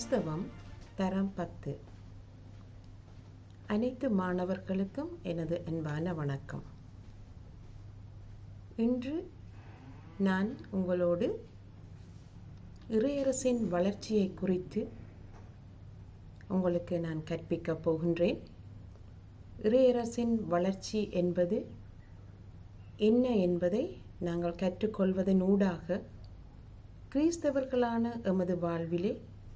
கிறிஸ்தவம் தரம் பத்து அனைத்து மாணவர்களுக்கும் எனது அன்பான வணக்கம் இன்று நான் உங்களோடு இறையரசின் வளர்ச்சியை குறித்து உங்களுக்கு நான் கற்பிக்கப் போகின்றேன் இறையரசின் வளர்ச்சி என்பது என்ன என்பதை நாங்கள் கற்றுக்கொள்வதன் ஊடாக கிறிஸ்தவர்களான எமது வாழ்விலே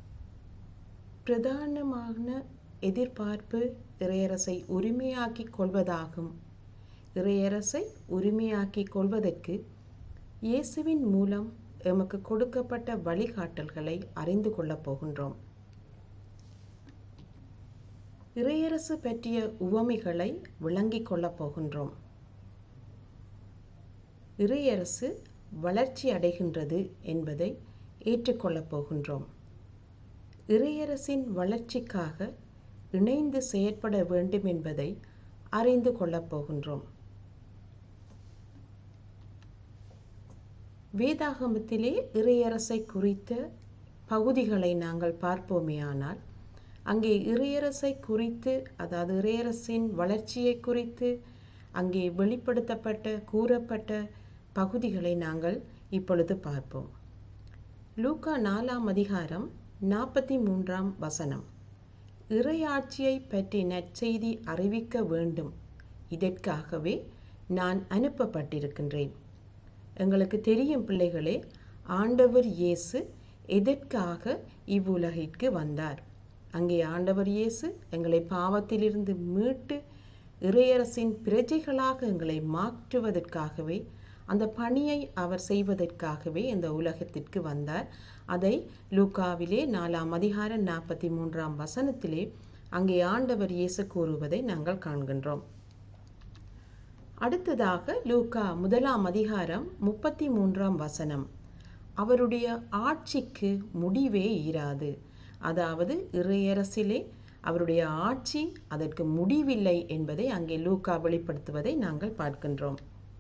பிரதானமான எதிர்பார்ப்பு இறையரசை உரிமையாக்கிக் கொள்வதாகும் இறையரசை உரிமையாக்கிக் கொள்வதற்கு இயேசுவின் மூலம் எமக்கு கொடுக்கப்பட்ட வழிகாட்டல்களை அறிந்து கொள்ளப் போகின்றோம் இறையரசு பற்றிய உவமைகளை விளங்கிக் கொள்ளப் போகின்றோம் இறையரசு வளர்ச்சி அடைகின்றது என்பதை ஏற்றுக்கொள்ளப் போகின்றோம் இறையரசின் வளர்ச்சிக்காக இணைந்து செயற்பட வேண்டும் என்பதை அறிந்து கொள்ளப் போகின்றோம் வேதாகமத்திலே இறையரசை குறித்த பகுதிகளை நாங்கள் பார்ப்போமேயானால் அங்கே இறையரசை குறித்து அதாவது இறையரசின் வளர்ச்சியை குறித்து அங்கே வெளிப்படுத்தப்பட்ட கூறப்பட்ட பகுதிகளை நாங்கள் இப்பொழுது பார்ப்போம் லூக்கா நாலாம் அதிகாரம் நாற்பத்தி மூன்றாம் வசனம் இறையாட்சியை பற்றி நற்செய்தி அறிவிக்க வேண்டும் இதற்காகவே நான் அனுப்பப்பட்டிருக்கின்றேன் எங்களுக்கு தெரியும் பிள்ளைகளே ஆண்டவர் இயேசு எதற்காக இவ்வுலகிற்கு வந்தார் அங்கே ஆண்டவர் இயேசு எங்களை பாவத்திலிருந்து மீட்டு இறையரசின் பிரஜைகளாக எங்களை மாற்றுவதற்காகவே அந்த பணியை அவர் செய்வதற்காகவே இந்த உலகத்திற்கு வந்தார் அதை லூக்காவிலே நாலாம் அதிகாரம் நாற்பத்தி மூன்றாம் வசனத்திலே அங்கே ஆண்டவர் இயேசு கூறுவதை நாங்கள் காண்கின்றோம் அடுத்ததாக லூக்கா முதலாம் அதிகாரம் முப்பத்தி மூன்றாம் வசனம் அவருடைய ஆட்சிக்கு முடிவே இராது அதாவது இறையரசிலே அவருடைய ஆட்சி அதற்கு முடிவில்லை என்பதை அங்கே லூக்கா வெளிப்படுத்துவதை நாங்கள் பார்க்கின்றோம்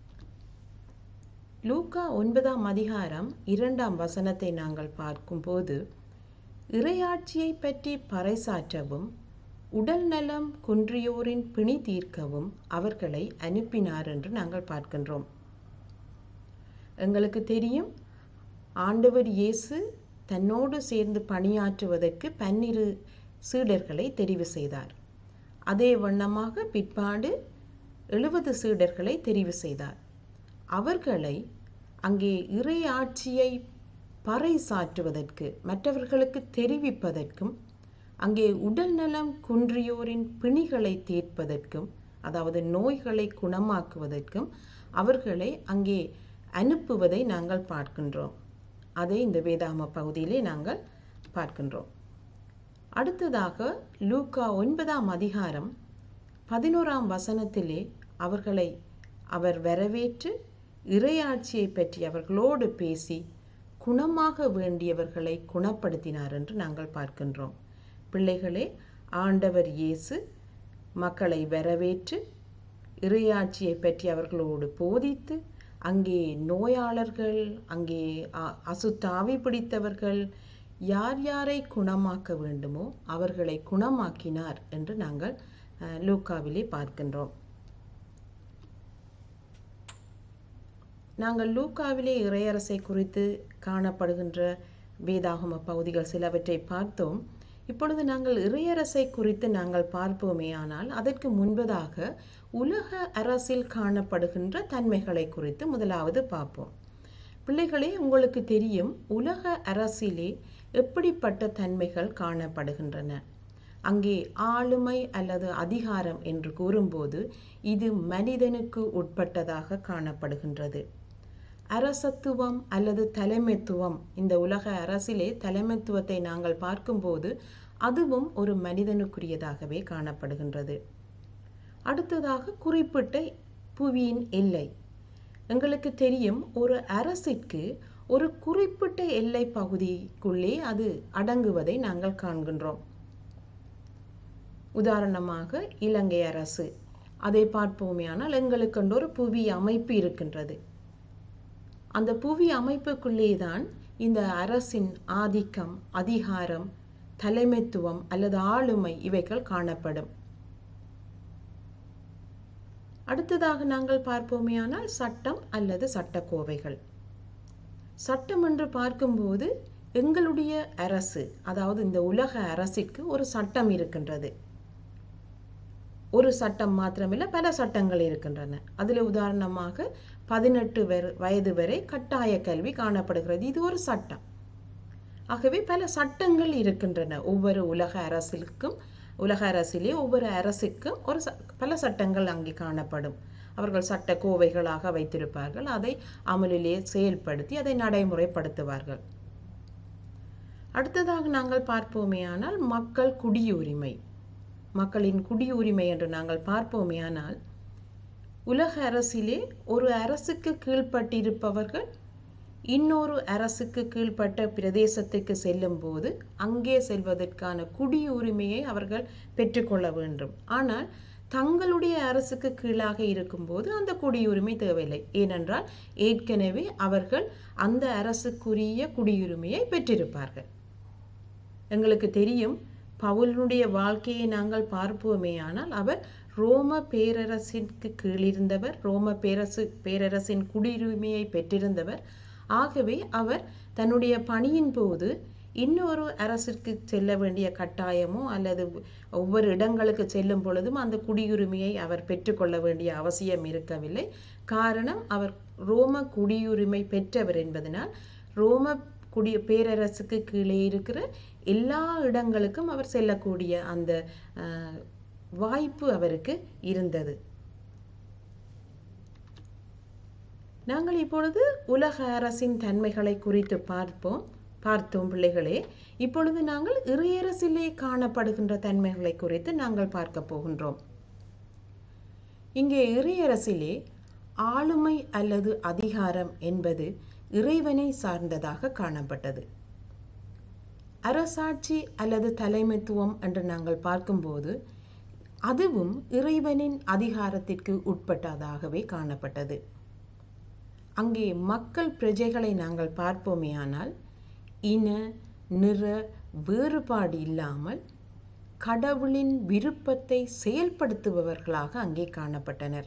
லூக்கா ஒன்பதாம் அதிகாரம் இரண்டாம் வசனத்தை நாங்கள் பார்க்கும்போது இறையாட்சியை பற்றி பறைசாற்றவும் உடல் நலம் குன்றியோரின் பிணி தீர்க்கவும் அவர்களை அனுப்பினார் என்று நாங்கள் பார்க்கின்றோம் எங்களுக்கு தெரியும் ஆண்டவர் இயேசு தன்னோடு சேர்ந்து பணியாற்றுவதற்கு பன்னிரு சீடர்களை தெரிவு செய்தார் அதே வண்ணமாக பிற்பாடு எழுபது சீடர்களை தெரிவு செய்தார் அவர்களை அங்கே இறை ஆட்சியை பறைசாற்றுவதற்கு மற்றவர்களுக்கு தெரிவிப்பதற்கும் அங்கே உடல் நலம் குன்றியோரின் பிணிகளை தீர்ப்பதற்கும் அதாவது நோய்களை குணமாக்குவதற்கும் அவர்களை அங்கே அனுப்புவதை நாங்கள் பார்க்கின்றோம் அதை இந்த வேதாம பகுதியிலே நாங்கள் பார்க்கின்றோம் அடுத்ததாக லூக்கா ஒன்பதாம் அதிகாரம் பதினோராம் வசனத்திலே அவர்களை அவர் வரவேற்று இறையாட்சியை பற்றி அவர்களோடு பேசி குணமாக வேண்டியவர்களை குணப்படுத்தினார் என்று நாங்கள் பார்க்கின்றோம் பிள்ளைகளே ஆண்டவர் இயேசு மக்களை வரவேற்று இறையாட்சியை பற்றி அவர்களோடு போதித்து அங்கே நோயாளர்கள் அங்கே அசுத்தாவி பிடித்தவர்கள் யார் யாரை குணமாக்க வேண்டுமோ அவர்களை குணமாக்கினார் என்று நாங்கள் லூக்காவிலே பார்க்கின்றோம் நாங்கள் லூக்காவிலே இறையரசை குறித்து காணப்படுகின்ற வேதாகம பகுதிகள் சிலவற்றை பார்த்தோம் இப்பொழுது நாங்கள் இறையரசை குறித்து நாங்கள் பார்ப்போமே ஆனால் அதற்கு முன்பதாக உலக அரசில் காணப்படுகின்ற தன்மைகளை குறித்து முதலாவது பார்ப்போம் பிள்ளைகளே உங்களுக்கு தெரியும் உலக அரசிலே எப்படிப்பட்ட தன்மைகள் காணப்படுகின்றன அங்கே ஆளுமை அல்லது அதிகாரம் என்று கூறும்போது இது மனிதனுக்கு உட்பட்டதாக காணப்படுகின்றது அரசத்துவம் அல்லது தலைமைத்துவம் இந்த உலக அரசிலே தலைமைத்துவத்தை நாங்கள் பார்க்கும்போது அதுவும் ஒரு மனிதனுக்குரியதாகவே காணப்படுகின்றது அடுத்ததாக குறிப்பிட்ட புவியின் எல்லை எங்களுக்கு தெரியும் ஒரு அரசிற்கு ஒரு குறிப்பிட்ட எல்லை பகுதிக்குள்ளே அது அடங்குவதை நாங்கள் காண்கின்றோம் உதாரணமாக இலங்கை அரசு அதை பார்ப்போமேயானால் எங்களுக்கென்று ஒரு புவி அமைப்பு இருக்கின்றது அந்த புவி அமைப்புக்குள்ளே தான் இந்த அரசின் ஆதிக்கம் அதிகாரம் தலைமைத்துவம் அல்லது ஆளுமை இவைகள் காணப்படும் அடுத்ததாக நாங்கள் பார்ப்போமேயானால் சட்டம் அல்லது சட்டக்கோவைகள் சட்டம் என்று பார்க்கும்போது எங்களுடைய அரசு அதாவது இந்த உலக அரசிற்கு ஒரு சட்டம் இருக்கின்றது ஒரு சட்டம் மாத்திரமில்லை பல சட்டங்கள் இருக்கின்றன அதில் உதாரணமாக பதினெட்டு வயது வரை கட்டாய கல்வி காணப்படுகிறது இது ஒரு சட்டம் ஆகவே பல சட்டங்கள் இருக்கின்றன ஒவ்வொரு உலக அரசிற்கும் உலக அரசிலே ஒவ்வொரு அரசுக்கும் ஒரு பல சட்டங்கள் அங்கே காணப்படும் அவர்கள் சட்ட கோவைகளாக வைத்திருப்பார்கள் அதை அமலிலே செயல்படுத்தி அதை நடைமுறைப்படுத்துவார்கள் அடுத்ததாக நாங்கள் பார்ப்போமேயானால் மக்கள் குடியுரிமை மக்களின் குடியுரிமை என்று நாங்கள் பார்ப்போமேயானால் உலக அரசிலே ஒரு அரசுக்கு கீழ்ப்பட்டிருப்பவர்கள் இன்னொரு அரசுக்கு கீழ்ப்பட்ட பிரதேசத்துக்கு செல்லும் போது அங்கே செல்வதற்கான குடியுரிமையை அவர்கள் பெற்றுக்கொள்ள வேண்டும் ஆனால் தங்களுடைய அரசுக்கு கீழாக இருக்கும்போது அந்த குடியுரிமை தேவையில்லை ஏனென்றால் ஏற்கனவே அவர்கள் அந்த அரசுக்குரிய குடியுரிமையை பெற்றிருப்பார்கள் எங்களுக்கு தெரியும் பவுலனுடைய வாழ்க்கையை நாங்கள் பார்ப்போமேயானால் அவர் ரோம பேரரசிற்கு கீழிருந்தவர் ரோம பேரரசு பேரரசின் குடியுரிமையை பெற்றிருந்தவர் ஆகவே அவர் தன்னுடைய பணியின் போது இன்னொரு அரசிற்கு செல்ல வேண்டிய கட்டாயமோ அல்லது ஒவ்வொரு இடங்களுக்கு செல்லும் பொழுதும் அந்த குடியுரிமையை அவர் பெற்றுக்கொள்ள வேண்டிய அவசியம் இருக்கவில்லை காரணம் அவர் ரோம குடியுரிமை பெற்றவர் என்பதனால் ரோம குடி பேரரசுக்கு கீழே இருக்கிற எல்லா இடங்களுக்கும் அவர் செல்லக்கூடிய அந்த வாய்ப்பு அவருக்கு இருந்தது நாங்கள் இப்பொழுது உலக அரசின் தன்மைகளை குறித்து பார்ப்போம் பார்த்தோம் பிள்ளைகளே இப்பொழுது நாங்கள் இறையரசிலே காணப்படுகின்ற தன்மைகளை குறித்து நாங்கள் பார்க்க போகின்றோம் இங்கே இறையரசிலே ஆளுமை அல்லது அதிகாரம் என்பது இறைவனை சார்ந்ததாக காணப்பட்டது அரசாட்சி அல்லது தலைமைத்துவம் என்று நாங்கள் பார்க்கும்போது அதுவும் இறைவனின் அதிகாரத்திற்கு உட்பட்டதாகவே காணப்பட்டது அங்கே மக்கள் பிரஜைகளை நாங்கள் பார்ப்போமேயானால் இன நிற வேறுபாடு இல்லாமல் கடவுளின் விருப்பத்தை செயல்படுத்துபவர்களாக அங்கே காணப்பட்டனர்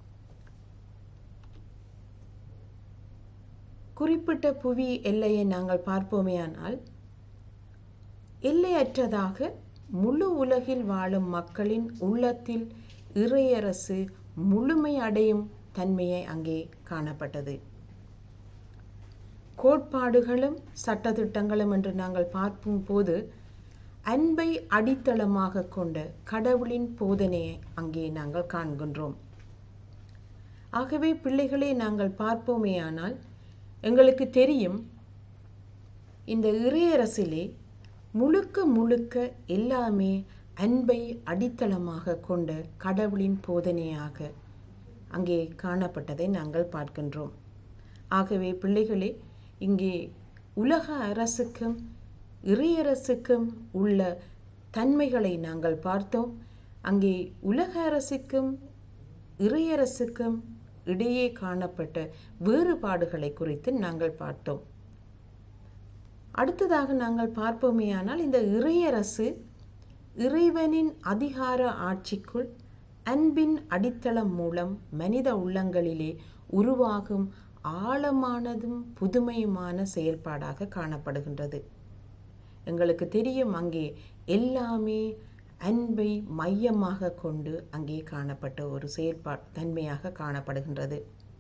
குறிப்பிட்ட புவி எல்லையை நாங்கள் பார்ப்போமேயானால் எல்லையற்றதாக முழு உலகில் வாழும் மக்களின் உள்ளத்தில் இறையரசு முழுமை அடையும் தன்மையை அங்கே காணப்பட்டது கோட்பாடுகளும் சட்டத்திட்டங்களும் என்று நாங்கள் பார்க்கும் போது அன்பை அடித்தளமாக கொண்ட கடவுளின் போதனையை அங்கே நாங்கள் காண்கின்றோம் ஆகவே பிள்ளைகளே நாங்கள் பார்ப்போமேயானால் எங்களுக்கு தெரியும் இந்த இறையரசிலே முழுக்க முழுக்க எல்லாமே அன்பை அடித்தளமாக கொண்ட கடவுளின் போதனையாக அங்கே காணப்பட்டதை நாங்கள் பார்க்கின்றோம் ஆகவே பிள்ளைகளே இங்கே உலக அரசுக்கும் இறையரசுக்கும் உள்ள தன்மைகளை நாங்கள் பார்த்தோம் அங்கே உலக அரசுக்கும் இறையரசுக்கும் இடையே காணப்பட்ட வேறுபாடுகளை குறித்து நாங்கள் பார்த்தோம் அடுத்ததாக நாங்கள் பார்ப்போமேயானால் இந்த இறையரசு இறைவனின் அதிகார ஆட்சிக்குள் அன்பின் அடித்தளம் மூலம் மனித உள்ளங்களிலே உருவாகும் ஆழமானதும் புதுமையுமான செயல்பாடாக காணப்படுகின்றது எங்களுக்கு தெரியும் அங்கே எல்லாமே அன்பை மையமாக கொண்டு அங்கே காணப்பட்ட ஒரு செயல்பா தன்மையாக காணப்படுகின்றது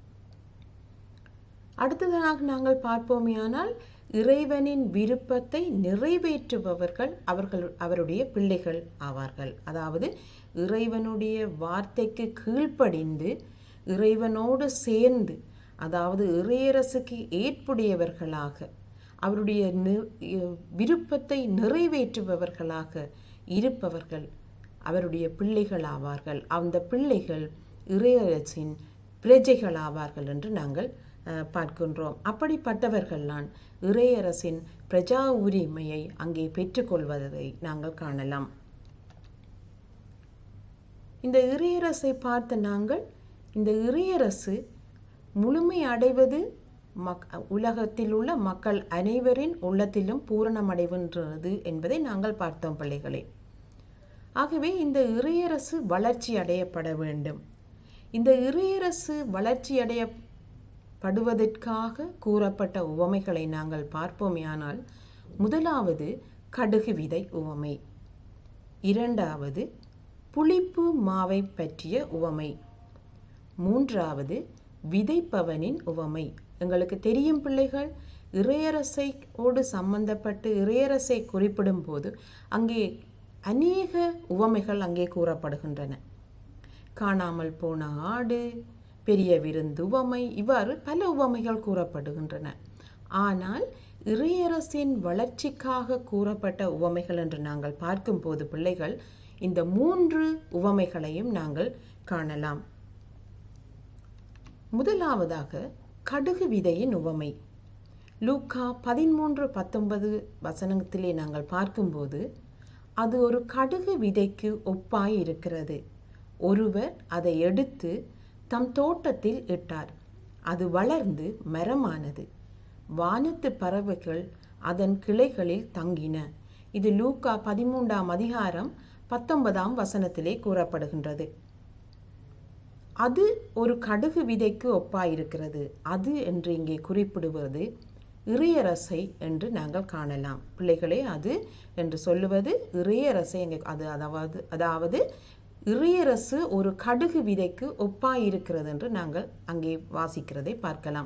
அடுத்ததாக நாங்கள் பார்ப்போமேயானால் இறைவனின் விருப்பத்தை நிறைவேற்றுபவர்கள் அவர்கள் அவருடைய பிள்ளைகள் ஆவார்கள் அதாவது இறைவனுடைய வார்த்தைக்கு கீழ்ப்படிந்து இறைவனோடு சேர்ந்து அதாவது இறையரசுக்கு ஏற்புடையவர்களாக அவருடைய விருப்பத்தை நிறைவேற்றுபவர்களாக இருப்பவர்கள் அவருடைய பிள்ளைகள் ஆவார்கள் அந்த பிள்ளைகள் இறையரசின் பிரஜைகள் ஆவார்கள் என்று நாங்கள் பார்க்கின்றோம் அப்படிப்பட்டவர்கள்தான் இறையரசின் பிரஜா உரிமையை அங்கே பெற்றுக்கொள்வதை நாங்கள் காணலாம் இந்த இறையரசை பார்த்த நாங்கள் இந்த இறையரசு முழுமை அடைவது மக் உலகத்தில் உள்ள மக்கள் அனைவரின் உள்ளத்திலும் பூரணமடைகின்றது என்பதை நாங்கள் பார்த்தோம் பிள்ளைகளே ஆகவே இந்த இறையரசு வளர்ச்சி அடையப்பட வேண்டும் இந்த இறையரசு வளர்ச்சி அடையப்படுவதற்காக கூறப்பட்ட உவமைகளை நாங்கள் பார்ப்போமேயானால் முதலாவது கடுகு விதை உவமை இரண்டாவது புளிப்பு மாவை பற்றிய உவமை மூன்றாவது விதைப்பவனின் உவமை எங்களுக்கு தெரியும் பிள்ளைகள் இறையரசையோடு சம்பந்தப்பட்டு இறையரசை குறிப்பிடும் போது அங்கே அநேக உவமைகள் அங்கே கூறப்படுகின்றன காணாமல் போன ஆடு பெரிய விருந்துவமை இவ்வாறு பல உவமைகள் கூறப்படுகின்றன ஆனால் இறையரசின் வளர்ச்சிக்காக கூறப்பட்ட உவமைகள் என்று நாங்கள் பார்க்கும்போது பிள்ளைகள் இந்த மூன்று உவமைகளையும் நாங்கள் காணலாம் முதலாவதாக கடுகு விதையின் உவமை லூக்கா பதிமூன்று பத்தொன்பது வசனத்திலே நாங்கள் பார்க்கும்போது அது ஒரு கடுகு விதைக்கு ஒப்பாய் இருக்கிறது ஒருவர் அதை எடுத்து தம் தோட்டத்தில் இட்டார் அது வளர்ந்து மரமானது வானத்து பறவைகள் அதன் கிளைகளில் தங்கின இது லூக்கா பதிமூன்றாம் அதிகாரம் பத்தொன்பதாம் வசனத்திலே கூறப்படுகின்றது அது ஒரு கடுகு விதைக்கு ஒப்பாயிருக்கிறது அது என்று இங்கே குறிப்பிடுவது இறையரசை என்று நாங்கள் காணலாம் பிள்ளைகளே அது என்று சொல்லுவது இறையரசை எங்கே அது அதாவது அதாவது இறையரசு ஒரு கடுகு விதைக்கு ஒப்பாயிருக்கிறது என்று நாங்கள் அங்கே வாசிக்கிறதை பார்க்கலாம்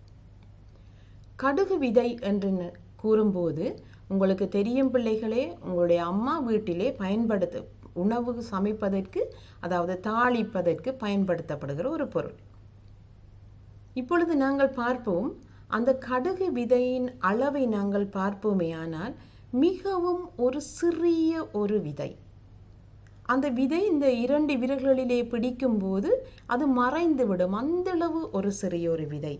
கடுகு விதை என்று ந- கூறும்போது உங்களுக்கு தெரியும் பிள்ளைகளே உங்களுடைய அம்மா வீட்டிலே பயன்படுத்த உணவு சமைப்பதற்கு அதாவது தாளிப்பதற்கு பயன்படுத்தப்படுகிற ஒரு பொருள் இப்பொழுது நாங்கள் பார்ப்போம் அந்த கடுகு விதையின் அளவை நாங்கள் பார்ப்போமேயானால் மிகவும் ஒரு சிறிய ஒரு விதை அந்த விதை இந்த இரண்டு விரல்களிலே பிடிக்கும்போது அது மறைந்து விடும் அந்தளவு ஒரு சிறிய ஒரு விதை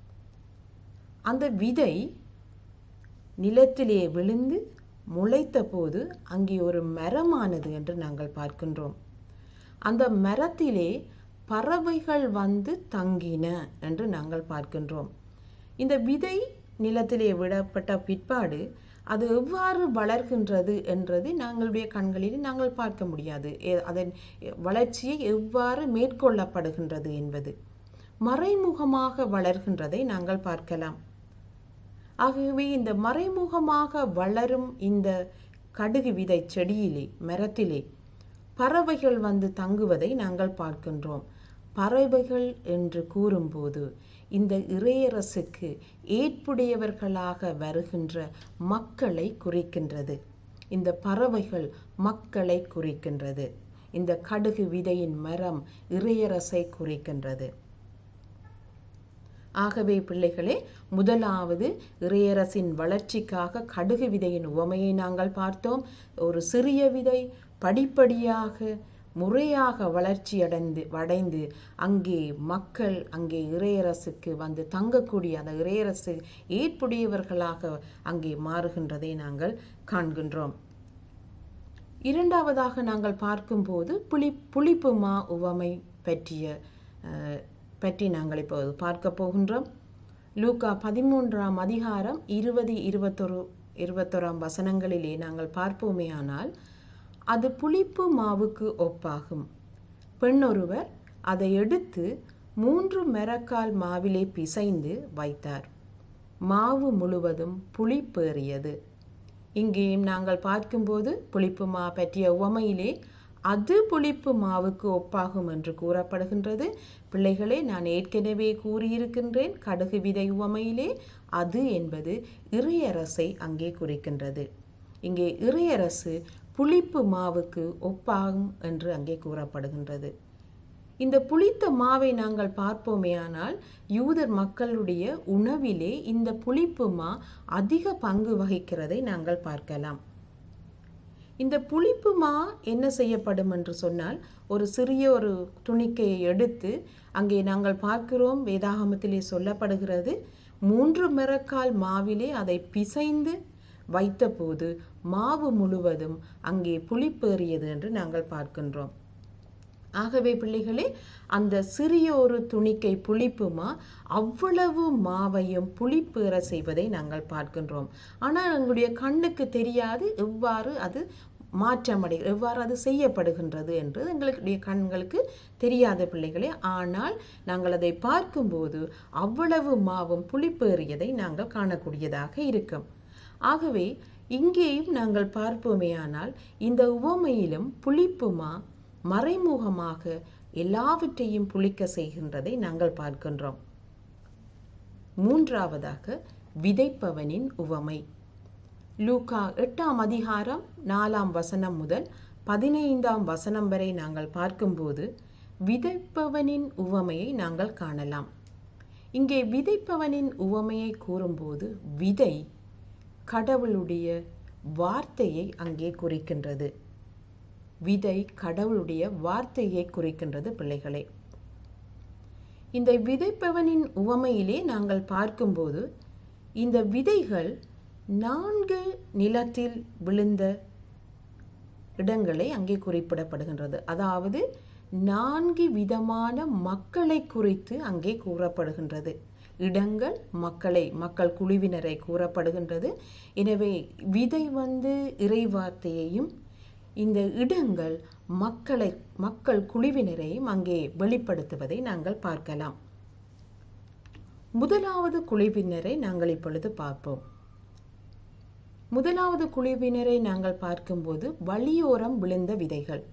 அந்த விதை நிலத்திலே விழுந்து முளைத்த போது அங்கே ஒரு மரமானது என்று நாங்கள் பார்க்கின்றோம் அந்த மரத்திலே பறவைகள் வந்து தங்கின என்று நாங்கள் பார்க்கின்றோம் இந்த விதை நிலத்திலே விடப்பட்ட பிற்பாடு அது எவ்வாறு வளர்கின்றது என்றது நாங்களுடைய கண்களில் நாங்கள் பார்க்க முடியாது எ- அதன் வளர்ச்சியை எவ்வாறு மேற்கொள்ளப்படுகின்றது என்பது மறைமுகமாக வளர்கின்றதை நாங்கள் பார்க்கலாம் ஆகவே இந்த மறைமுகமாக வளரும் இந்த கடுகு விதை செடியிலே மரத்திலே பறவைகள் வந்து தங்குவதை நாங்கள் பார்க்கின்றோம் பறவைகள் என்று கூறும்போது இந்த இறையரசுக்கு ஏற்புடையவர்களாக வருகின்ற மக்களை குறிக்கின்றது இந்த பறவைகள் மக்களை குறிக்கின்றது இந்த கடுகு விதையின் மரம் இறையரசை குறிக்கின்றது ஆகவே பிள்ளைகளே முதலாவது இறையரசின் வளர்ச்சிக்காக கடுகு விதையின் உவமையை நாங்கள் பார்த்தோம் ஒரு சிறிய விதை படிப்படியாக முறையாக வளர்ச்சி அடைந்து அடைந்து அங்கே மக்கள் அங்கே இறையரசுக்கு வந்து தங்கக்கூடிய அந்த இறையரசு ஏற்புடையவர்களாக அங்கே மாறுகின்றதை நாங்கள் காண்கின்றோம் இரண்டாவதாக நாங்கள் பார்க்கும்போது புளி புளிப்பு மா உவமை பற்றிய அஹ், பற்றி நாங்கள் இப்போது பார்க்க போகின்றோம் லூக்கா பதிமூன்றாம் அதிகாரம் இருபது இருபத்தொரு இருபத்தொராம் வசனங்களிலே நாங்கள் பார்ப்போமேயானால் அது புளிப்பு மாவுக்கு ஒப்பாகும் பெண்ணொருவர் அதை எடுத்து மூன்று மரக்கால் மாவிலே பிசைந்து வைத்தார் மாவு முழுவதும் புளிப்பேறியது இங்கேயும் நாங்கள் பார்க்கும்போது புளிப்பு மா பற்றிய உவமையிலே அது புளிப்பு மாவுக்கு ஒப்பாகும் என்று கூறப்படுகின்றது பிள்ளைகளே நான் ஏற்கனவே கூறியிருக்கின்றேன் கடுகு விதை உவமையிலே அது என்பது இறையரசை அங்கே குறிக்கின்றது இங்கே இறையரசு புளிப்பு மாவுக்கு ஒப்பாகும் என்று அங்கே கூறப்படுகின்றது இந்த புளித்த மாவை நாங்கள் பார்ப்போமேயானால் யூதர் மக்களுடைய உணவிலே இந்த புளிப்பு மா அதிக பங்கு வகிக்கிறதை நாங்கள் பார்க்கலாம் இந்த புளிப்பு மா என்ன செய்யப்படும் என்று சொன்னால் ஒரு சிறிய ஒரு துணிக்கையை எடுத்து அங்கே நாங்கள் பார்க்கிறோம் வேதாகமத்திலே சொல்லப்படுகிறது மூன்று மிரக்கால் மாவிலே அதை பிசைந்து வைத்தபோது மாவு முழுவதும் அங்கே புளிப்பேறியது என்று நாங்கள் பார்க்கின்றோம் ஆகவே பிள்ளைகளே அந்த சிறிய ஒரு துணிக்கை புளிப்புமா அவ்வளவு மாவையும் புளிப்பேற செய்வதை நாங்கள் பார்க்கின்றோம் ஆனால் எங்களுடைய கண்ணுக்கு தெரியாது எவ்வாறு அது மாற்றமடை எவ்வாறு அது செய்யப்படுகின்றது என்று எங்களுடைய கண்களுக்கு தெரியாத பிள்ளைகளே ஆனால் நாங்கள் அதை பார்க்கும்போது அவ்வளவு மாவும் புளிப்பேறியதை நாங்கள் காணக்கூடியதாக இருக்கும் ஆகவே இங்கேயும் நாங்கள் பார்ப்போமேயானால் இந்த உவமையிலும் புளிப்புமா மறைமுகமாக எல்லாவற்றையும் புளிக்க செய்கின்றதை நாங்கள் பார்க்கின்றோம் மூன்றாவதாக விதைப்பவனின் உவமை லூகா எட்டாம் அதிகாரம் நாலாம் வசனம் முதல் பதினைந்தாம் வசனம் வரை நாங்கள் பார்க்கும்போது விதைப்பவனின் உவமையை நாங்கள் காணலாம் இங்கே விதைப்பவனின் உவமையை கூறும்போது விதை கடவுளுடைய வார்த்தையை அங்கே குறிக்கின்றது விதை கடவுளுடைய வார்த்தையை குறிக்கின்றது பிள்ளைகளே இந்த விதைப்பவனின் உவமையிலே நாங்கள் பார்க்கும்போது இந்த விதைகள் நான்கு நிலத்தில் விழுந்த இடங்களை அங்கே குறிப்பிடப்படுகின்றது அதாவது நான்கு விதமான மக்களை குறித்து அங்கே கூறப்படுகின்றது இடங்கள் மக்களை மக்கள் குழுவினரை கூறப்படுகின்றது எனவே விதை வந்து இறைவார்த்தையையும் இந்த இடங்கள் மக்களை மக்கள் குழுவினரையும் அங்கே வெளிப்படுத்துவதை நாங்கள் பார்க்கலாம் முதலாவது குழுவினரை நாங்கள் இப்பொழுது பார்ப்போம் முதலாவது குழுவினரை நாங்கள் பார்க்கும்போது வழியோரம் விழுந்த விதைகள்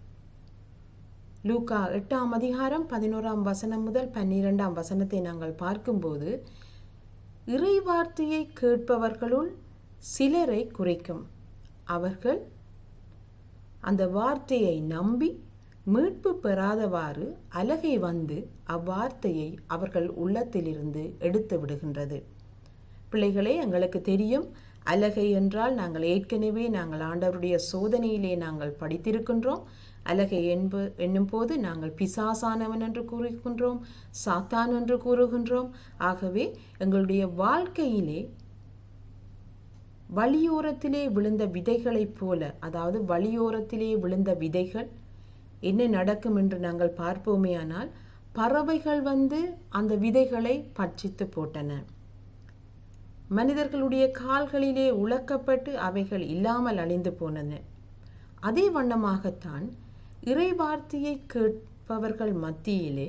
லூக்கா எட்டாம் அதிகாரம் பதினோராம் வசனம் முதல் பன்னிரெண்டாம் வசனத்தை நாங்கள் பார்க்கும்போது இறைவார்த்தையை கேட்பவர்களுள் சிலரை குறைக்கும் அவர்கள் அந்த வார்த்தையை நம்பி மீட்பு பெறாதவாறு அலகை வந்து அவ்வார்த்தையை அவர்கள் உள்ளத்திலிருந்து எடுத்து விடுகின்றது பிள்ளைகளே எங்களுக்கு தெரியும் அலகை என்றால் நாங்கள் ஏற்கனவே நாங்கள் ஆண்டவருடைய சோதனையிலே நாங்கள் படித்திருக்கின்றோம் அலகை என்ப என்னும் போது நாங்கள் பிசாசானவன் என்று கூறுகின்றோம் சாத்தான் என்று கூறுகின்றோம் ஆகவே எங்களுடைய வாழ்க்கையிலே வழியோரத்திலே விழுந்த விதைகளைப் போல அதாவது வழியோரத்திலே விழுந்த விதைகள் என்ன நடக்கும் என்று நாங்கள் பார்ப்போமேயானால் பறவைகள் வந்து அந்த விதைகளை பட்சித்து போட்டன மனிதர்களுடைய கால்களிலே உழக்கப்பட்டு அவைகள் இல்லாமல் அழிந்து போனன அதே வண்ணமாகத்தான் இறைவார்த்தையை கேட்பவர்கள் மத்தியிலே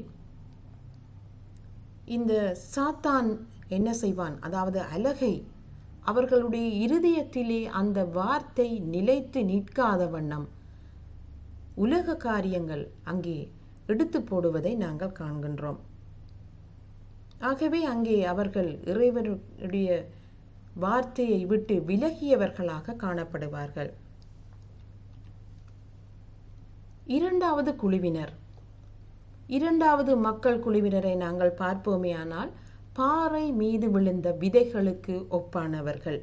இந்த சாத்தான் என்ன செய்வான் அதாவது அலகை அவர்களுடைய இருதயத்திலே அந்த வார்த்தை நிலைத்து நிற்காத வண்ணம் உலக காரியங்கள் அங்கே எடுத்து போடுவதை நாங்கள் காண்கின்றோம் ஆகவே அங்கே அவர்கள் இறைவனுடைய வார்த்தையை விட்டு விலகியவர்களாக காணப்படுவார்கள் இரண்டாவது குழுவினர் இரண்டாவது மக்கள் குழுவினரை நாங்கள் பார்ப்போமேயானால் பாறை மீது விழுந்த விதைகளுக்கு ஒப்பானவர்கள்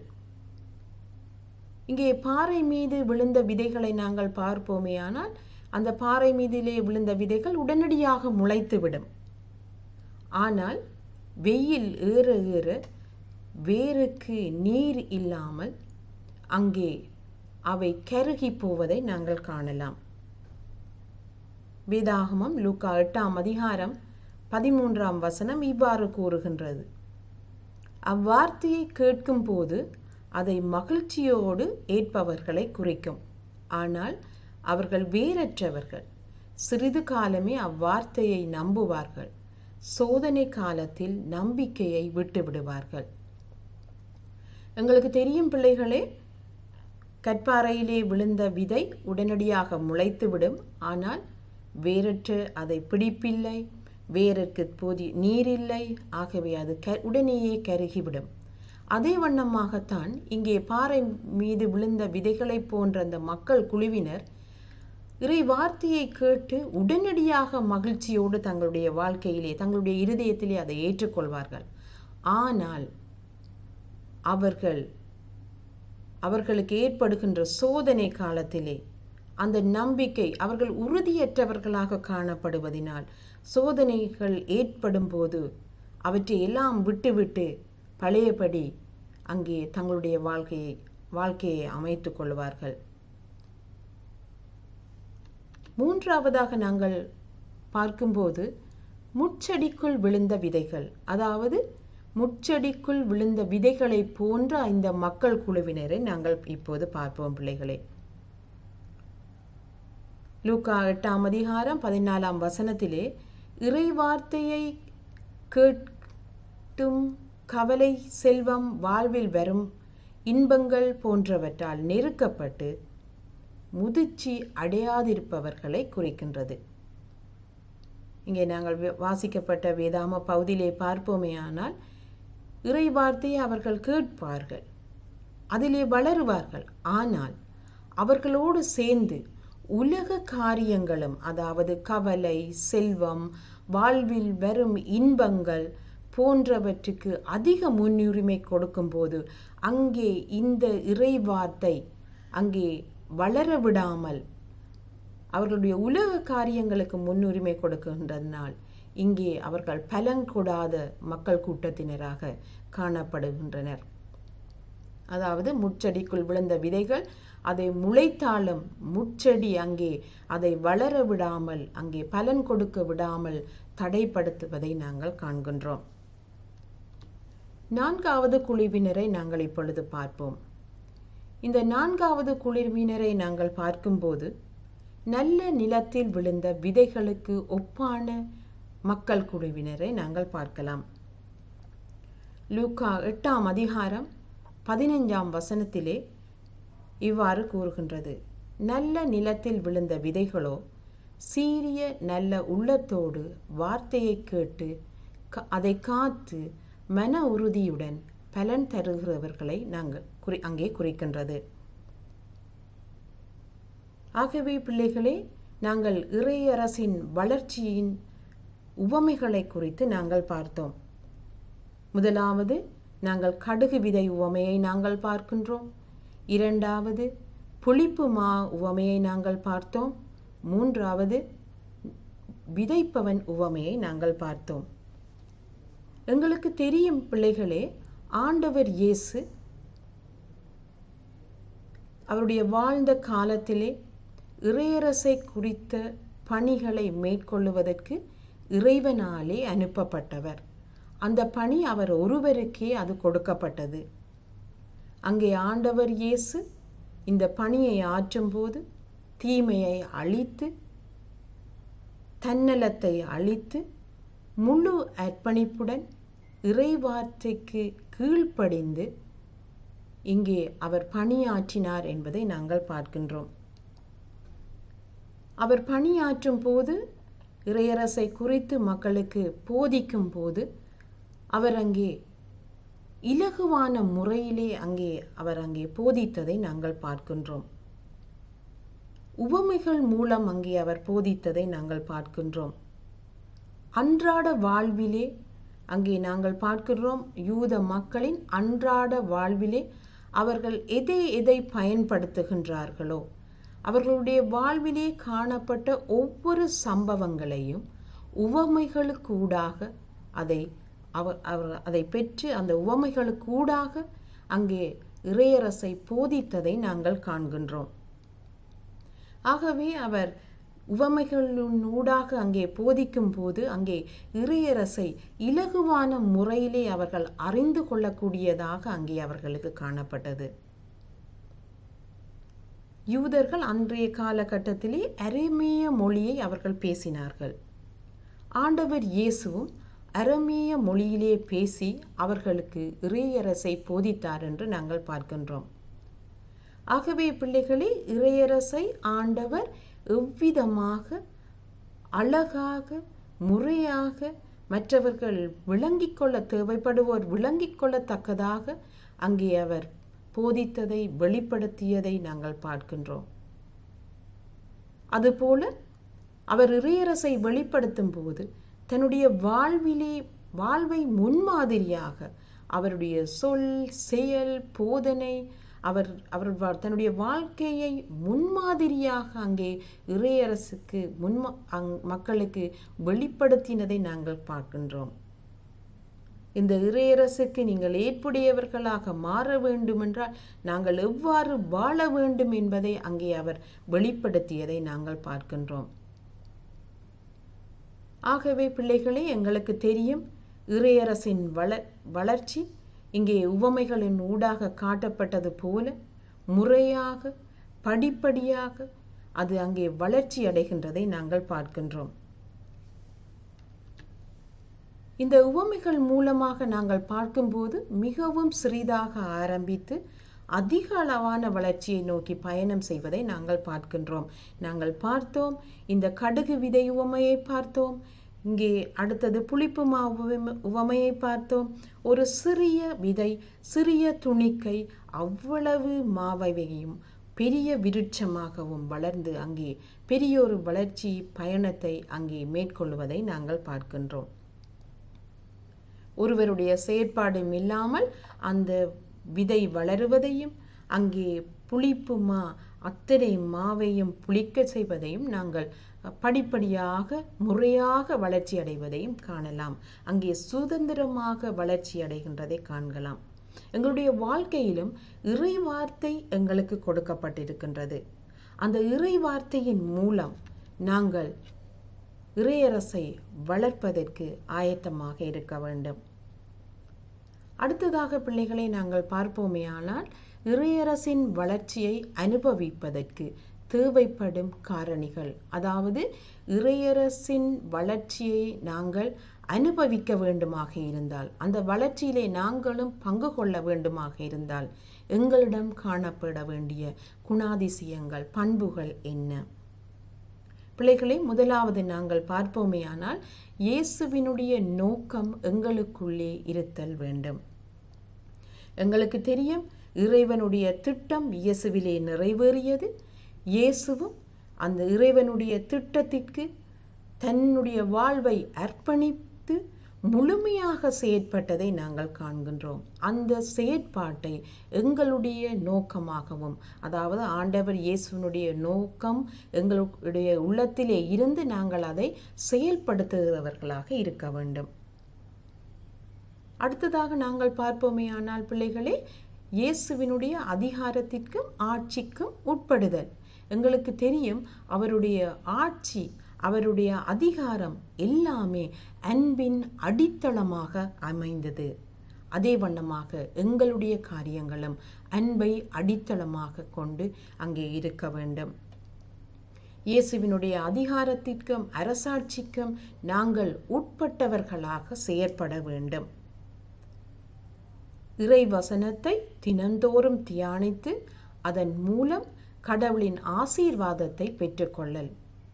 இங்கே பாறை மீது விழுந்த விதைகளை நாங்கள் பார்ப்போமேயானால் அந்த பாறை மீதிலே விழுந்த விதைகள் உடனடியாக முளைத்துவிடும் ஆனால் வெயில் ஏற ஏற வேருக்கு நீர் இல்லாமல் அங்கே அவை கருகி போவதை நாங்கள் காணலாம் வேதாகமம் லூக்கா எட்டாம் அதிகாரம் பதிமூன்றாம் வசனம் இவ்வாறு கூறுகின்றது அவ்வார்த்தையை கேட்கும் போது அதை மகிழ்ச்சியோடு ஏற்பவர்களை குறிக்கும் ஆனால் அவர்கள் வேறற்றவர்கள் சிறிது காலமே அவ்வார்த்தையை நம்புவார்கள் சோதனை காலத்தில் நம்பிக்கையை விட்டு விடுவார்கள் எங்களுக்கு தெரியும் பிள்ளைகளே கற்பாறையிலே விழுந்த விதை உடனடியாக முளைத்துவிடும் ஆனால் வேறற்று அதை பிடிப்பில்லை வேருக்கு போதிய நீரில்லை ஆகவே அது க உடனேயே கருகிவிடும் அதே வண்ணமாகத்தான் இங்கே பாறை மீது விழுந்த விதைகளைப் போன்ற அந்த மக்கள் குழுவினர் இறை வார்த்தையை கேட்டு உடனடியாக மகிழ்ச்சியோடு தங்களுடைய வாழ்க்கையிலே தங்களுடைய இருதயத்திலே அதை ஏற்றுக்கொள்வார்கள் ஆனால் அவர்கள் அவர்களுக்கு ஏற்படுகின்ற சோதனை காலத்திலே அந்த நம்பிக்கை அவர்கள் உறுதியற்றவர்களாக காணப்படுவதினால் சோதனைகள் ஏற்படும் போது அவற்றை எல்லாம் விட்டுவிட்டு பழையபடி அங்கே தங்களுடைய வாழ்க்கையை வாழ்க்கையை அமைத்துக் கொள்வார்கள் மூன்றாவதாக நாங்கள் பார்க்கும்போது முச்செடிக்குள் விழுந்த விதைகள் அதாவது முச்செடிக்குள் விழுந்த விதைகளை போன்ற இந்த மக்கள் குழுவினரை நாங்கள் இப்போது பார்ப்போம் பிள்ளைகளே லூக்கா எட்டாம் அதிகாரம் பதினாலாம் வசனத்திலே இறை வார்த்தையை கேட்டும் கவலை செல்வம் வாழ்வில் வரும் இன்பங்கள் போன்றவற்றால் நெருக்கப்பட்டு முதிர்ச்சி அடையாதிருப்பவர்களை குறிக்கின்றது இங்கே நாங்கள் வாசிக்கப்பட்ட வேதாம பகுதியிலே பார்ப்போமேயானால் இறை வார்த்தையை அவர்கள் கேட்பார்கள் அதிலே வளருவார்கள் ஆனால் அவர்களோடு சேர்ந்து உலக காரியங்களும் அதாவது கவலை செல்வம் வாழ்வில் வரும் இன்பங்கள் போன்றவற்றுக்கு அதிக முன்னுரிமை கொடுக்கும்போது அங்கே இந்த இறை வார்த்தை அங்கே வளர விடாமல் அவர்களுடைய உலக காரியங்களுக்கு முன்னுரிமை கொடுக்கின்றதனால் இங்கே அவர்கள் பலங்கொடாத மக்கள் கூட்டத்தினராக காணப்படுகின்றனர் அதாவது முச்செடிக்குள் விழுந்த விதைகள் அதை முளைத்தாலும் முச்செடி அங்கே அதை வளர விடாமல் அங்கே பலன் கொடுக்க விடாமல் தடைப்படுத்துவதை நாங்கள் காண்கின்றோம் நான்காவது குழுவினரை நாங்கள் இப்பொழுது பார்ப்போம் இந்த நான்காவது குழுவினரை நாங்கள் பார்க்கும்போது நல்ல நிலத்தில் விழுந்த விதைகளுக்கு ஒப்பான மக்கள் குழுவினரை நாங்கள் பார்க்கலாம் லூக்கா எட்டாம் அதிகாரம் பதினைஞ்சாம் வசனத்திலே இவ்வாறு கூறுகின்றது நல்ல நிலத்தில் விழுந்த விதைகளோ சீரிய நல்ல உள்ளத்தோடு வார்த்தையை கேட்டு அதை காத்து மன உறுதியுடன் பலன் தருகிறவர்களை நாங்கள் குறி அங்கே குறிக்கின்றது ஆகவே பிள்ளைகளே நாங்கள் இறையரசின் வளர்ச்சியின் உவமைகளை குறித்து நாங்கள் பார்த்தோம் முதலாவது நாங்கள் கடுகு விதை உவமையை நாங்கள் பார்க்கின்றோம் இரண்டாவது புளிப்பு மா உவமையை நாங்கள் பார்த்தோம் மூன்றாவது விதைப்பவன் உவமையை நாங்கள் பார்த்தோம் எங்களுக்கு தெரியும் பிள்ளைகளே ஆண்டவர் இயேசு அவருடைய வாழ்ந்த காலத்திலே இறையரசை குறித்த பணிகளை மேற்கொள்ளுவதற்கு இறைவனாலே அனுப்பப்பட்டவர் அந்த பணி அவர் ஒருவருக்கே அது கொடுக்கப்பட்டது அங்கே ஆண்டவர் இயேசு இந்த பணியை ஆற்றும்போது தீமையை அழித்து தன்னலத்தை அழித்து முழு அர்ப்பணிப்புடன் இறைவார்த்தைக்கு கீழ்ப்படிந்து இங்கே அவர் பணியாற்றினார் என்பதை நாங்கள் பார்க்கின்றோம் அவர் பணியாற்றும் போது இறையரசை குறித்து மக்களுக்கு போதிக்கும் போது அவர் அங்கே இலகுவான முறையிலே அங்கே அவர் அங்கே போதித்ததை நாங்கள் பார்க்கின்றோம் உவமைகள் மூலம் அங்கே அவர் போதித்ததை நாங்கள் பார்க்கின்றோம் அன்றாட வாழ்விலே அங்கே நாங்கள் பார்க்கிறோம் யூத மக்களின் அன்றாட வாழ்விலே அவர்கள் எதை எதை பயன்படுத்துகின்றார்களோ அவர்களுடைய வாழ்விலே காணப்பட்ட ஒவ்வொரு சம்பவங்களையும் உவமைகளுக்கூடாக அதை அவர் அவர் அதை பெற்று அந்த உவமைகளுக்கூடாக அங்கே இறையரசை போதித்ததை நாங்கள் காண்கின்றோம் ஆகவே அவர் உவமைகளினூடாக அங்கே போதிக்கும் போது அங்கே இறையரசை இலகுவான முறையிலே அவர்கள் அறிந்து கொள்ளக்கூடியதாக அங்கே அவர்களுக்கு காணப்பட்டது யூதர்கள் அன்றைய காலகட்டத்திலே அரேமிய மொழியை அவர்கள் பேசினார்கள் ஆண்டவர் இயேசுவும் அரமேய மொழியிலே பேசி அவர்களுக்கு இறையரசை போதித்தார் என்று நாங்கள் பார்க்கின்றோம் ஆகவே பிள்ளைகளே இறையரசை ஆண்டவர் எவ்விதமாக அழகாக முறையாக மற்றவர்கள் விளங்கிக் கொள்ள தேவைப்படுவோர் விளங்கிக் கொள்ளத்தக்கதாக அங்கே அவர் போதித்ததை வெளிப்படுத்தியதை நாங்கள் பார்க்கின்றோம் அதுபோல அவர் இறையரசை வெளிப்படுத்தும் போது தன்னுடைய வாழ்விலே வாழ்வை முன்மாதிரியாக அவருடைய சொல் செயல் போதனை அவர் அவர் வா- தன்னுடைய வாழ்க்கையை முன்மாதிரியாக அங்கே இறையரசுக்கு முன்மா அங் மக்களுக்கு வெளிப்படுத்தினதை நாங்கள் பார்க்கின்றோம் இந்த இறையரசுக்கு நீங்கள் ஏற்புடையவர்களாக மாற வேண்டுமென்றால் நாங்கள் எவ்வாறு வாழ வேண்டும் என்பதை அங்கே அவர் வெளிப்படுத்தியதை நாங்கள் பார்க்கின்றோம் ஆகவே பிள்ளைகளே எங்களுக்கு தெரியும் இறையரசின் வள வளர்ச்சி இங்கே உவமைகளின் ஊடாக காட்டப்பட்டது போல முறையாக படிப்படியாக அது அங்கே வளர்ச்சி அடைகின்றதை நாங்கள் பார்க்கின்றோம் இந்த உவமைகள் மூலமாக நாங்கள் பார்க்கும்போது மிகவும் சிறிதாக ஆரம்பித்து அதிக அளவான வளர்ச்சியை நோக்கி பயணம் செய்வதை நாங்கள் பார்க்கின்றோம் நாங்கள் பார்த்தோம் இந்த கடுகு விதை உவமையை பார்த்தோம் இங்கே அடுத்தது புளிப்பு மாவு உவமையை பார்த்தோம் ஒரு சிறிய விதை சிறிய துணிக்கை அவ்வளவு மாவையும் பெரிய விருட்சமாகவும் வளர்ந்து அங்கே பெரிய ஒரு வளர்ச்சி பயணத்தை அங்கே மேற்கொள்வதை நாங்கள் பார்க்கின்றோம் ஒருவருடைய செயற்பாடும் இல்லாமல் அந்த விதை வளருவதையும் அங்கே புளிப்பு மா அத்தனை மாவையும் புளிக்க செய்வதையும் நாங்கள் படிப்படியாக முறையாக வளர்ச்சி அடைவதையும் காணலாம் அங்கே சுதந்திரமாக வளர்ச்சி அடைகின்றதை காண்கலாம் எங்களுடைய வாழ்க்கையிலும் இறை வார்த்தை எங்களுக்கு கொடுக்கப்பட்டிருக்கின்றது அந்த இறை வார்த்தையின் மூலம் நாங்கள் இறையரசை வளர்ப்பதற்கு ஆயத்தமாக இருக்க வேண்டும் அடுத்ததாக பிள்ளைகளை நாங்கள் பார்ப்போமேயானால் இறையரசின் வளர்ச்சியை அனுபவிப்பதற்கு தேவைப்படும் காரணிகள் அதாவது இறையரசின் வளர்ச்சியை நாங்கள் அனுபவிக்க வேண்டுமாக இருந்தால் அந்த வளர்ச்சியிலே நாங்களும் பங்கு கொள்ள வேண்டுமாக இருந்தால் எங்களிடம் காணப்பட வேண்டிய குணாதிசயங்கள் பண்புகள் என்ன பிள்ளைகளை முதலாவது நாங்கள் பார்ப்போமேயானால் இயேசுவினுடைய நோக்கம் எங்களுக்குள்ளே இருத்தல் வேண்டும் எங்களுக்கு தெரியும் இறைவனுடைய திட்டம் இயேசுவிலே நிறைவேறியது இயேசுவும் அந்த இறைவனுடைய திட்டத்திற்கு தன்னுடைய வாழ்வை அர்ப்பணித்து முழுமையாக செயற்பட்டதை நாங்கள் காண்கின்றோம் அந்த செயற்பாட்டை எங்களுடைய நோக்கமாகவும் அதாவது ஆண்டவர் இயேசுவினுடைய நோக்கம் எங்களுடைய உள்ளத்திலே இருந்து நாங்கள் அதை செயல்படுத்துகிறவர்களாக இருக்க வேண்டும் அடுத்ததாக நாங்கள் பார்ப்போமே ஆனால் பிள்ளைகளே இயேசுவினுடைய அதிகாரத்திற்கும் ஆட்சிக்கும் உட்படுதல் எங்களுக்கு தெரியும் அவருடைய ஆட்சி அவருடைய அதிகாரம் எல்லாமே அன்பின் அடித்தளமாக அமைந்தது அதே வண்ணமாக எங்களுடைய காரியங்களும் அன்பை அடித்தளமாக கொண்டு அங்கே இருக்க வேண்டும் இயேசுவினுடைய அதிகாரத்திற்கும் அரசாட்சிக்கும் நாங்கள் உட்பட்டவர்களாக செயற்பட வேண்டும் இறை வசனத்தை தினந்தோறும் தியானித்து அதன் மூலம் கடவுளின் ஆசீர்வாதத்தை பெற்றுக்கொள்ளல்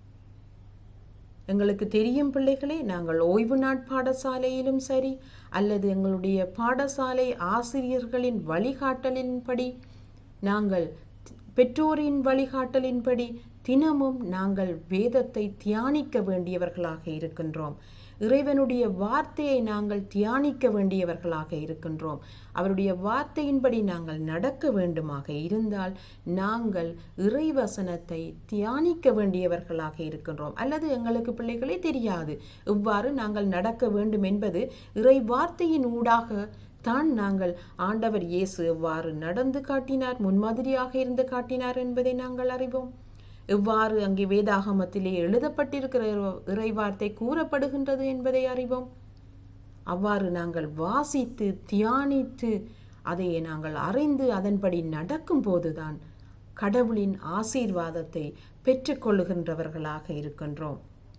எங்களுக்கு தெரியும் பிள்ளைகளே நாங்கள் ஓய்வு நாட் பாடசாலையிலும் சரி அல்லது எங்களுடைய பாடசாலை ஆசிரியர்களின் வழிகாட்டலின்படி நாங்கள் பெற்றோரின் வழிகாட்டலின்படி தினமும் நாங்கள் வேதத்தை தியானிக்க வேண்டியவர்களாக இருக்கின்றோம் இறைவனுடைய வார்த்தையை நாங்கள் தியானிக்க வேண்டியவர்களாக இருக்கின்றோம் அவருடைய வார்த்தையின்படி நாங்கள் நடக்க வேண்டுமாக இருந்தால் நாங்கள் இறைவசனத்தை தியானிக்க வேண்டியவர்களாக இருக்கின்றோம் அல்லது எங்களுக்கு பிள்ளைகளே தெரியாது இவ்வாறு நாங்கள் நடக்க வேண்டும் என்பது இறை வார்த்தையின் ஊடாக தான் நாங்கள் ஆண்டவர் இயேசு எவ்வாறு நடந்து காட்டினார் முன்மாதிரியாக இருந்து காட்டினார் என்பதை நாங்கள் அறிவோம் எவ்வாறு அங்கே வேதாகமத்திலே எழுதப்பட்டிருக்கிற இறைவார்த்தை கூறப்படுகின்றது என்பதை அறிவோம் அவ்வாறு நாங்கள் வாசித்து தியானித்து அதை நாங்கள் அறிந்து அதன்படி நடக்கும் போதுதான் கடவுளின் ஆசீர்வாதத்தை பெற்றுக்கொள்ளுகின்றவர்களாக இருக்கின்றோம்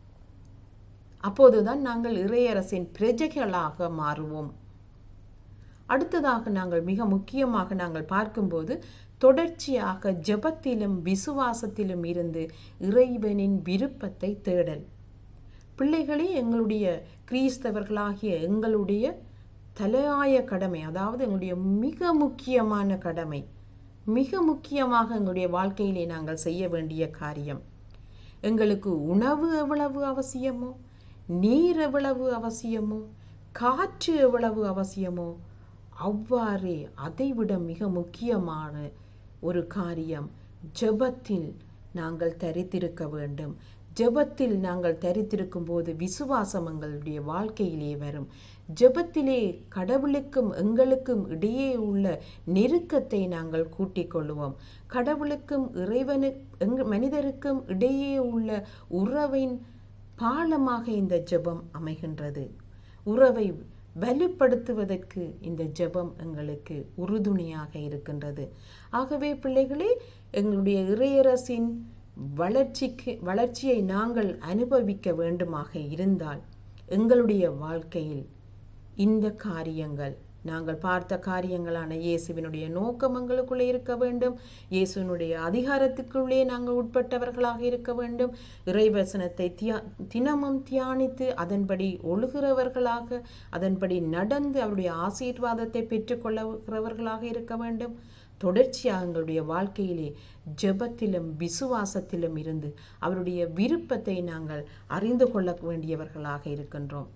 அப்போதுதான் நாங்கள் இறையரசின் பிரஜைகளாக மாறுவோம் அடுத்ததாக நாங்கள் மிக முக்கியமாக நாங்கள் பார்க்கும்போது தொடர்ச்சியாக ஜெபத்திலும் விசுவாசத்திலும் இருந்து இறைவனின் விருப்பத்தை தேடல் பிள்ளைகளே எங்களுடைய கிறிஸ்தவர்களாகிய எங்களுடைய தலையாய கடமை அதாவது எங்களுடைய மிக முக்கியமான கடமை மிக முக்கியமாக எங்களுடைய வாழ்க்கையிலே நாங்கள் செய்ய வேண்டிய காரியம் எங்களுக்கு உணவு எவ்வளவு அவசியமோ நீர் எவ்வளவு அவசியமோ காற்று எவ்வளவு அவசியமோ அவ்வாறே அதைவிட மிக முக்கியமான ஒரு காரியம் ஜெபத்தில் நாங்கள் தரித்திருக்க வேண்டும் ஜெபத்தில் நாங்கள் தரித்திருக்கும் போது விசுவாசம் எங்களுடைய வாழ்க்கையிலே வரும் ஜெபத்திலே கடவுளுக்கும் எங்களுக்கும் இடையே உள்ள நெருக்கத்தை நாங்கள் கூட்டிக் கொள்ளுவோம் கடவுளுக்கும் இறைவனு எங் மனிதருக்கும் இடையே உள்ள உறவின் பாலமாக இந்த ஜெபம் அமைகின்றது உறவை வலுப்படுத்துவதற்கு இந்த ஜெபம் எங்களுக்கு உறுதுணையாக இருக்கின்றது ஆகவே பிள்ளைகளே எங்களுடைய இறையரசின் வளர்ச்சிக்கு வளர்ச்சியை நாங்கள் அனுபவிக்க வேண்டுமாக இருந்தால் எங்களுடைய வாழ்க்கையில் இந்த காரியங்கள் நாங்கள் பார்த்த காரியங்களான இயேசுவினுடைய நோக்கம் எங்களுக்குள்ளே இருக்க வேண்டும் இயேசுவினுடைய அதிகாரத்துக்குள்ளே நாங்கள் உட்பட்டவர்களாக இருக்க வேண்டும் இறைவசனத்தை தியா தினமும் தியானித்து அதன்படி ஒழுகிறவர்களாக அதன்படி நடந்து அவருடைய ஆசீர்வாதத்தை பெற்றுக்கொள்ளுகிறவர்களாக இருக்க வேண்டும் தொடர்ச்சியாக எங்களுடைய வாழ்க்கையிலே ஜெபத்திலும் விசுவாசத்திலும் இருந்து அவருடைய விருப்பத்தை நாங்கள் அறிந்து கொள்ள வேண்டியவர்களாக இருக்கின்றோம்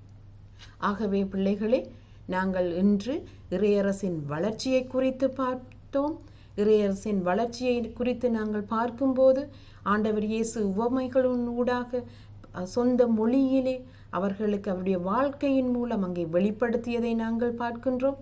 ஆகவே பிள்ளைகளே நாங்கள் இன்று இறையரசின் வளர்ச்சியை குறித்து பார்த்தோம் இறையரசின் வளர்ச்சியை குறித்து நாங்கள் பார்க்கும்போது ஆண்டவர் இயேசு உவமைகளின் ஊடாக அஹ், சொந்த மொழியிலே அவர்களுக்கு அவருடைய வாழ்க்கையின் மூலம் அங்கே வெளிப்படுத்தியதை நாங்கள் பார்க்கின்றோம்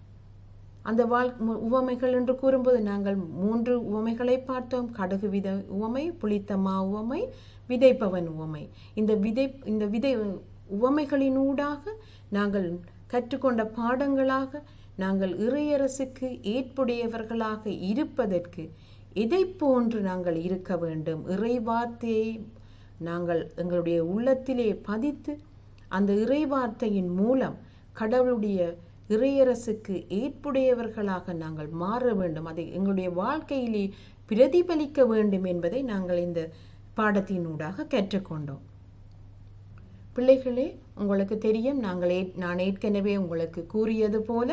அந்த வாழ் மு- உவமைகள் என்று கூறும்போது நாங்கள் மூன்று உவமைகளை பார்த்தோம் கடுகு வித உவமை புளித்தமா உவமை விதைப்பவன் உவமை இந்த விதை இந்த விதை உவமைகளினூடாக நாங்கள் கற்றுக்கொண்ட பாடங்களாக நாங்கள் இறையரசுக்கு ஏற்புடையவர்களாக இருப்பதற்கு எதை போன்று நாங்கள் இருக்க வேண்டும் இறை வார்த்தையை நாங்கள் எங்களுடைய உள்ளத்திலே பதித்து அந்த இறை வார்த்தையின் மூலம் கடவுளுடைய இறையரசுக்கு ஏற்புடையவர்களாக நாங்கள் மாற வேண்டும் அதை எங்களுடைய வாழ்க்கையிலே பிரதிபலிக்க வேண்டும் என்பதை நாங்கள் இந்த பாடத்தினூடாக கற்றுக்கொண்டோம் பிள்ளைகளே உங்களுக்கு தெரியும் நாங்கள் ஏற்- நான் ஏற்கனவே உங்களுக்கு கூறியது போல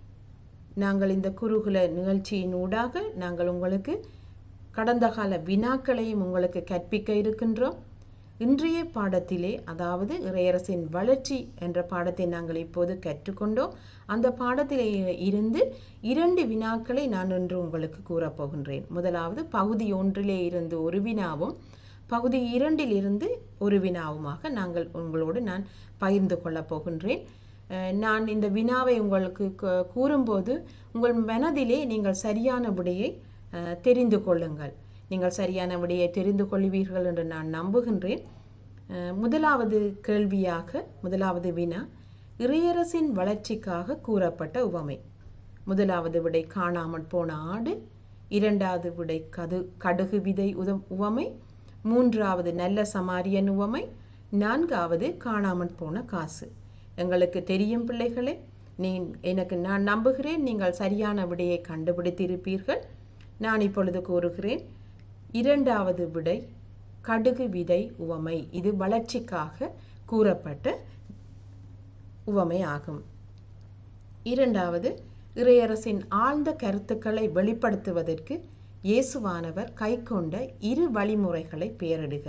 நாங்கள் இந்த குருகுல நிகழ்ச்சியினூடாக நாங்கள் உங்களுக்கு கடந்த கால வினாக்களையும் உங்களுக்கு கற்பிக்க இருக்கின்றோம் இன்றைய பாடத்திலே அதாவது இறையரசின் வளர்ச்சி என்ற பாடத்தை நாங்கள் இப்போது கற்றுக்கொண்டோம் அந்த பாடத்திலே இருந்து இரண்டு வினாக்களை நான் இன்று உங்களுக்கு கூறப்போகின்றேன் முதலாவது பகுதி ஒன்றிலே இருந்து ஒரு வினாவும் பகுதி இரண்டில் இருந்து ஒரு வினாவுமாக நாங்கள் உங்களோடு நான் பகிர்ந்து கொள்ளப் போகின்றேன் அஹ் நான் இந்த வினாவை உங்களுக்கு கு- கூறும்போது உங்கள் மனதிலே நீங்கள் சரியான விடையை அஹ், தெரிந்து கொள்ளுங்கள் நீங்கள் சரியான விடையை தெரிந்து கொள்வீர்கள் என்று நான் நம்புகின்றேன் அஹ், முதலாவது கேள்வியாக முதலாவது வினா இறையரசின் வளர்ச்சிக்காக கூறப்பட்ட உவமை முதலாவது விடை காணாமற் போன ஆடு இரண்டாவது விடை கது கடுகு விதை உத உவமை மூன்றாவது நல்ல சமாரியன் உவமை நான்காவது காணாமற் போன காசு எங்களுக்கு தெரியும் பிள்ளைகளே நீ எனக்கு நான் நம்புகிறேன் நீங்கள் சரியான விடையை கண்டுபிடித்திருப்பீர்கள் நான் இப்பொழுது கூறுகிறேன் இரண்டாவது விடை கடுகு விதை உவமை இது வளர்ச்சிக்காக கூறப்பட்ட உவமை ஆகும் இரண்டாவது இறையரசின் ஆழ்ந்த கருத்துக்களை வெளிப்படுத்துவதற்கு இயேசுவானவர் கைக்கொண்ட இரு வழிமுறைகளை பெயரிடுக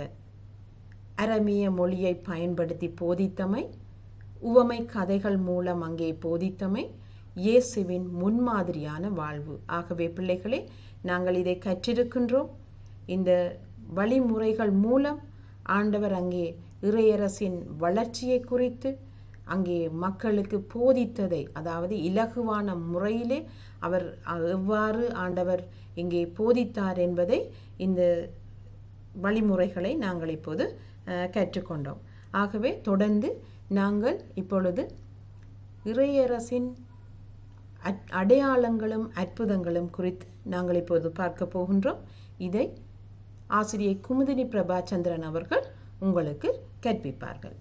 அரமிய மொழியை பயன்படுத்தி போதித்தமை உவமை கதைகள் மூலம் அங்கே போதித்தமை இயேசுவின் முன்மாதிரியான வாழ்வு ஆகவே பிள்ளைகளே நாங்கள் இதை கற்றிருக்கின்றோம் இந்த வழிமுறைகள் மூலம் ஆண்டவர் அங்கே இறையரசின் வளர்ச்சியை குறித்து அங்கே மக்களுக்கு போதித்ததை அதாவது இலகுவான முறையிலே அவர் அ- எவ்வாறு ஆண்டவர் இங்கே போதித்தார் என்பதை இந்த வழிமுறைகளை நாங்கள் இப்போது அஹ், கற்றுக்கொண்டோம் ஆகவே தொடர்ந்து நாங்கள் இப்பொழுது இறையரசின் அட்- அடையாளங்களும் அற்புதங்களும் குறித்து நாங்கள் இப்போது பார்க்க போகின்றோம் இதை ஆசிரியை குமுதினி பிரபாச்சந்திரன் அவர்கள் உங்களுக்கு கற்பிப்பார்கள்